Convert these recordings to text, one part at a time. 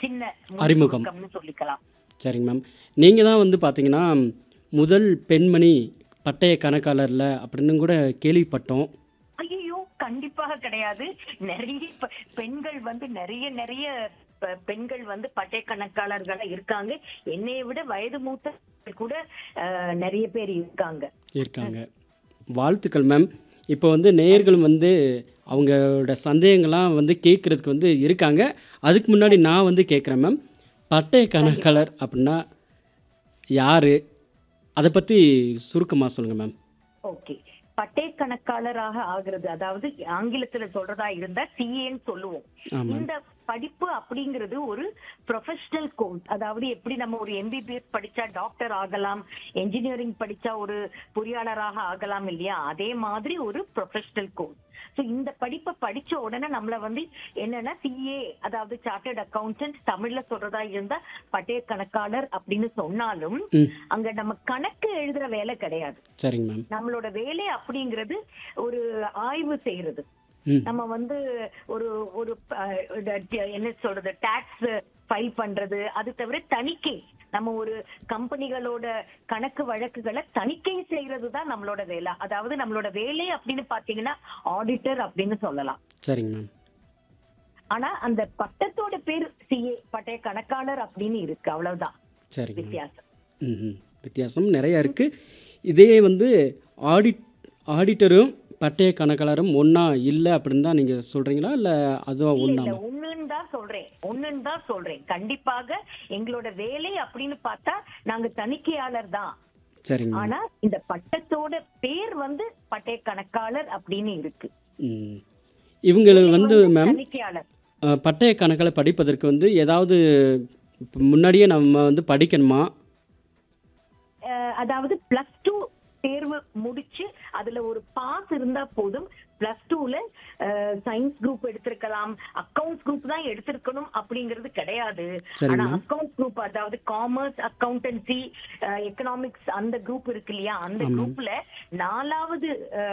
சின்ன அறிமுகம். முகம்னு சொல்லிக்கலாம் சரிங்க மேம் நீங்கள் தான் வந்து பார்த்தீங்கன்னா முதல் பெண்மணி பட்டய கணக்காளரில் அப்படின்னு கூட கேள்விப்பட்டோம் ஐயோ கண்டிப்பாக கிடையாது நிறைய பெ- பெண்கள் வந்து நிறைய நிறைய பெ- பெண்கள் வந்து பட்டய கணக்காளர்களா இருக்காங்க என்னைய விட வயது மூத்த கூட அஹ், நிறைய பேர் இருக்காங்க இருக்காங்க வாழ்த்துக்கள் மேம் இப்போ வந்து நேயர்களும் வந்து அவங்களோட சந்தேகங்கள்லாம் வந்து கேட்குறதுக்கு வந்து இருக்காங்க அதுக்கு முன்னாடி நான் வந்து கேட்குறேன் மேம் பட்டய கணக்காளர் அப்படின்னா யார் அதை பற்றி சுருக்கமாக சொல்லுங்கள் மேம் ஓகே பட்டய கணக்காளராக ஆகிறது அதாவது ஆங்கிலத்துல சொல்றதா இருந்தா சிஏன்னு சொல்லுவோம் ஆமாம் இந்த படிப்பு அப்படிங்கிறது ஒரு ப்ரொஃபஷனல் கோர்ஸ் அதாவது எப்படி நம்ம ஒரு எம்பிபிஎஸ் படிச்சா டாக்டர் ஆகலாம் என்ஜினியரிங் படிச்சா ஒரு பொறியாளராக ஆகலாம் இல்லையா அதே மாதிரி ஒரு ப்ரொஃபஷனல் கோர்ஸ் சோ இந்த படிப்பை படிச்ச உடனே நம்மள வந்து என்னன்னா சிஏ அதாவது சார்ட்டர்ட் அக்கவுண்டன்ட் தமிழ்ல சொல்றதா இருந்தா பட்டய கணக்காளர் அப்படின்னு சொன்னாலும் ம் அங்க நம்ம கணக்கு எழுதுற வேலை கிடையாது சரிங்க மேம் நம்மளோட வேலை அப்படிங்கிறது ஒரு ஆய்வு செய்யறது ம் நம்ம வந்து ஒரு ஒரு அஹ், ட- என்ன சொல்றது டாக்ஸ் ஃபைல் பண்றது அது தவிர தணிக்கை நம்ம ஒரு கம்பெனிகளோட கணக்கு வழக்குகளை தணிக்கை செய்யறது தான் நம்மளோட வேலை அதாவது நம்மளோட வேலை அப்படின்னு பாத்தீங்கன்னா ஆடிட்டர் அப்படின்னு சொல்லலாம் சரிங்க மேம் ஆனா அந்த பட்டத்தோட பேர் சிஏ பட்டய கணக்காளர் அப்படின்னு இருக்கு அவ்வளவுதான் சரிங்க மேம் வித்தியாசம் ம் ம். வித்தியாசம் நிறையா இருக்குது இதே வந்து ஆடிட் ஆடிட்டரும் பட்டய கணக்காளரும் ஒன்றா இல்லை அப்படின்னு தான் நீங்கள் சொல்கிறீங்களா இல்லை அதுவும் இல்ல, ஒன்றா இல்ல ஒண்ணுன்னு தான் சொல்றேன் ஒண்ணுன்னு தான் சொல்றேன் கண்டிப்பாக எங்களோட வேலை அப்படின்னு பார்த்தா நாங்க தணிக்கையாளர் தான் சரிங்க மேம் ஆனா இந்த பட்டத்தோட பேர் வந்து பட்டய கணக்காளர் அப்படின்னு இருக்கு ம் இவங்களுக்கு வந்து மேம் தணிக்கையாளர் அஹ், பட்டய கணக்கில் படிப்பதற்கு வந்து ஏதாவது இப்ப முன்னாடியே நம்ம வந்து படிக்கணுமா அஹ், அதாவது பிளஸ் டூ தேர்வு முடிச்சு அதுல ஒரு பாஸ் இருந்தா போதும் பிளஸ் டூல சயின்ஸ் குரூப் எடுத்திருக்கலாம் அக்கவுண்ட்ஸ் குரூப் தான் எடுத்திருக்கணும் அப்படிங்கிறது கிடையாது சரிங்க ஆனா மேம் அக்கவுண்ட்ஸ் குரூப் அதாவது காமர்ஸ் அக்கவுண்டன்சி எக்கனாமிக்ஸ் அந்த குரூப் இருக்கு இல்லையா அந்த ஆமாம். குரூப்ல நாலாவது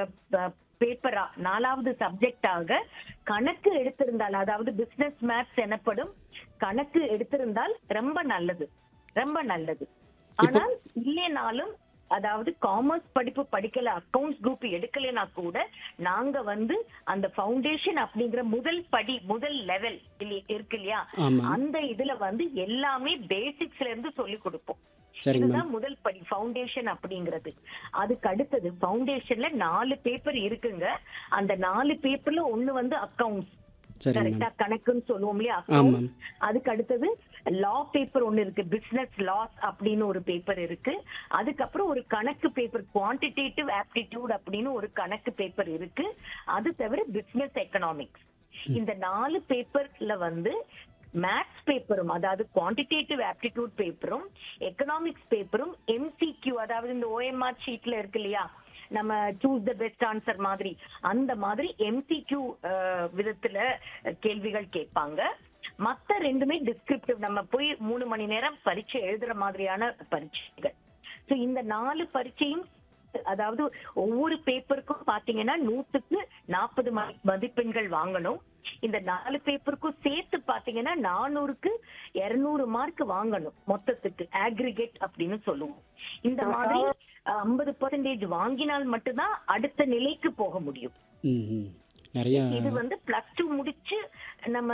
பேப்பரா நாலாவது சப்ஜெக்டாக கணக்கு எடுத்திருந்தால் அதாவது பிசினஸ் மேத்ஸ் எனப்படும் கணக்கு எடுத்திருந்தால் ரொம்ப நல்லது ரொம்ப நல்லது ஆனால் இல்லைனாலும் அதாவது காமர்ஸ் படிப்பு படிக்கல அக்கவுண்ட்ஸ் குரூப் எடுக்கலைன்னா கூட நாங்க வந்து அந்த ஃபவுண்டேஷன் அப்படிங்கிற முதல் படி முதல் லெவல் இருக்கு இல்லையா ஆமாம் அந்த இதுல வந்து எல்லாமே பேசிக்ஸ்ல இருந்து சொல்லி கொடுப்போம் சரிங்க மேம் இதுதான் முதல் படி ஃபவுண்டேஷன் அப்படிங்கிறது அதுக்கு அடுத்தது ஃபவுண்டேஷன்ல நாலு பேப்பர் இருக்குங்க அந்த நாலு பேப்பர்ல ஒண்ணு வந்து அக்கவுண்ட்ஸ் சரிங்க மேம் கரெக்டா கணக்குன்னு சொல்லுவோம் இல்லையா ஆமாம் accounts. அதுக்கு அடுத்தது லா பேப்பர் ஒண்ணு இருக்கு பிசினஸ் லாஸ் அப்படின்னு ஒரு பேப்பர் இருக்கு அதுக்கப்புறம் ஒரு கணக்கு பேப்பர் குவான்டிடேட்டிவ் ஆப்டிடியூட் அப்படின்னு ஒரு கணக்கு பேப்பர் இருக்கு அது தவிர பிசினஸ் எக்கனாமிக்ஸ் இந்த நாலு பேப்பர்ல வந்து மேத்ஸ் பேப்பரும் அதாவது குவான்டிடேட்டிவ் ஆப்டிடியூட் பேப்பரும் எக்கனாமிக்ஸ் பேப்பரும் எம்சிக்யூ அதாவது இந்த ஓஎம்ஆர் ஷீட்ல இருக்கு இல்லையா நம்ம சூஸ் த பெஸ்ட் ஆன்சர் மாதிரி அந்த மாதிரி எம்சிக்யூ விதத்துல கேள்விகள் கேட்பாங்க மத்த ரெண்டுமே டிஸ்கிரிப்டிவ் நம்ம போய் மூணு மணி நேரம் பரீட்சை எழுதுற மாதிரியான பரீட்சைகள் சோ இந்த நாலு பரீட்சையும் அதாவது ஒவ்வொரு பேப்பருக்கும் பாத்தீங்கன்னா நூத்துக்கு நாற்பது மதிப்பெண்கள் வாங்கணும் இந்த நாலு பேப்பருக்கும் சேர்த்து பாத்தீங்கன்னா நானூறுக்கு இருநூறு மார்க் வாங்கணும் மொத்தத்துக்கு ஆக்ரிகேட் அப்படின்னு சொல்லுவோம் இந்த மாதிரி ஐம்பது பெர்சன்டேஜ் வாங்கினால் மட்டும்தான் அடுத்த நிலைக்கு போக முடியும் ம் ம் நிறையா இது வந்து பிளஸ் டூ முடிச்சு நம்ம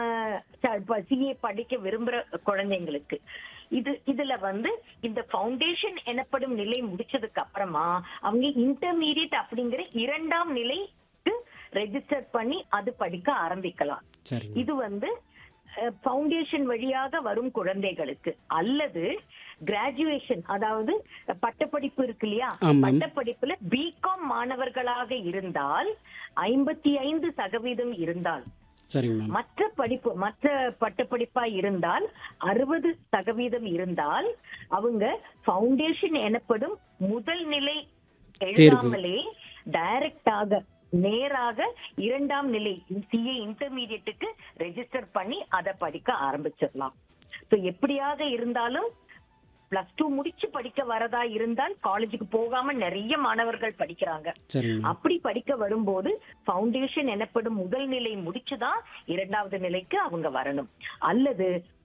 சிஏ படிக்க விரும்புற குழந்தைங்களுக்கு இது இதுல வந்து இந்த ஃபவுண்டேஷன் எனப்படும் நிலை முடிச்சதுக்கு அப்புறமா அவங்க இன்டர்மீடியட் அப்படிங்கிற இரண்டாம் நிலைக்கு ரெஜிஸ்டர் பண்ணி அது படிக்க ஆரம்பிக்கலாம் சரிங்க இது வந்து ஃபவுண்டேஷன் வழியாக வரும் குழந்தைகளுக்கு அல்லது கிராஜுவேஷன் அதாவது பட்டப்படிப்பு இருக்கு இல்லையா ஆமாம் பட்டப்படிப்புல பிகாம் மாணவர்களாக இருந்தால் ஐம்பத்தி ஐந்து சதவீதம் இருந்தால் சரிங்க மேம் மற்ற படிப்பு மற்ற பட்டப்படிப்பா இருந்தால் அறுபது சதவீதம் இருந்தால் அவங்க ஃபவுண்டேஷன் எனப்படும் முதல் நிலை எழுதாமலே டைரக்டாக நேராக இரண்டாம் நிலை சிஏ இன்டர்மீடியட்டுக்கு ரெஜிஸ்டர் பண்ணி அதை படிக்க ஆரம்பிச்சிடலாம் சோ எப்படியாக இருந்தாலும் பிளஸ் டூ முடிச்சு படிக்க வரதா இருந்தால் காலேஜுக்கு போகாம நிறைய மாணவர்கள் படிக்கிறாங்க சரிங்க மேம் அப்படி படிக்க வரும்போது ஃபவுண்டேஷன் எனப்படும் முதல் நிலை முடிச்சுதான் இரண்டாவது நிலைக்கு அவங்க வரணும் அல்லது